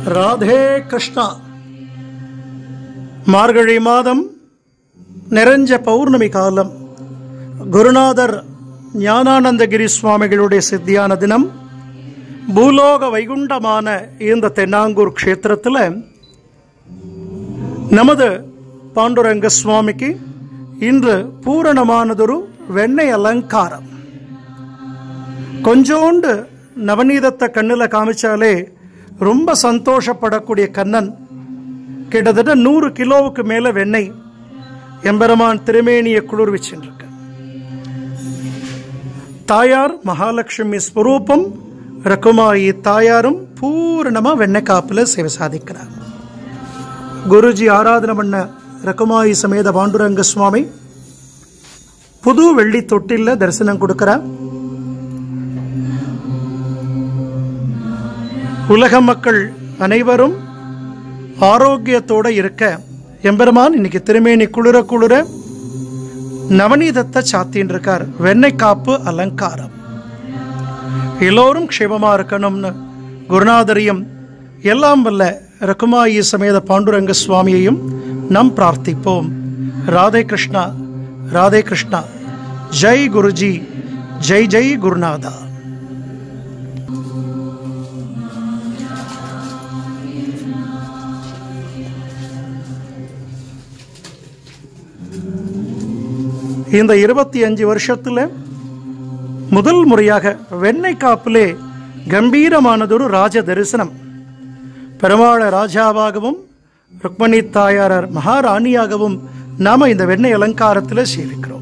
ராதே கிருஷ்ணா மார்கழி மாதம் நிறைஞ்ச பௌர்ணமி காலம் குருநாதர் ஞானானந்தகிரி சுவாமிகளுடைய சித்தியான தினம் பூலோக வைகுண்டமான இந்த தென்னாங்கூர் க்ஷேத்திரத்தில் நமது பாண்டுரங்க சுவாமிக்கு இன்று பூரணமானதொரு வெண்ணெய் அலங்காரம் கொஞ்சோண்டு நவநீதத்தை கண்ணில் காமிச்சாலே ரொம்ப சந்தோஷப்படக்கூடிய கண்ணன் கிட்டத்தட்ட நூறு கிலோவுக்கு மேலே வெண்ணெய் எம்பெருமான் திருமேனியை குளிர்விச்சுருக்க தாயார் மகாலட்சுமி ஸ்வரூபம் ரகுமாயி தாயாரும் பூரணமாக வெண்ணெய் காப்பில் சேவை சாதிக்கிறார் குருஜி ஆராதனை பண்ண ரகுமாயி சமேத பாண்டுரங்க சுவாமி புது வெள்ளி தொட்டில தரிசனம் கொடுக்கிறார் உலக மக்கள் அனைவரும் ஆரோக்கியத்தோட இருக்க எம்பெருமான் இன்னைக்கு திருமேனி குளிர குளிர நவநீதத்தை சாத்தின்னு இருக்கார் வெண்ணெய் காப்பு அலங்காரம் எல்லோரும் க்ஷேமமா இருக்கணும்னு குருநாதரையும் எல்லாம் வல்ல ரகுமாயி சமேத பாண்டுரங்க சுவாமியையும் நாம் பிரார்த்திப்போம் ராதே கிருஷ்ணா ராதே கிருஷ்ணா ஜெய் குருஜி ஜெய் ஜெய் குருநாதா இந்த இருபத்தி அஞ்சு வருஷத்துல முதல் முறையாக வெண்ணெய் காப்பிலே கம்பீரமானதொரு ராஜ தரிசனம் பெருமாள ராஜாவாகவும் ருக்மணி தாயாரர் மகாராணியாகவும் நாம இந்த வெண்ணெய் அலங்காரத்தில் சேவிக்கிறோம்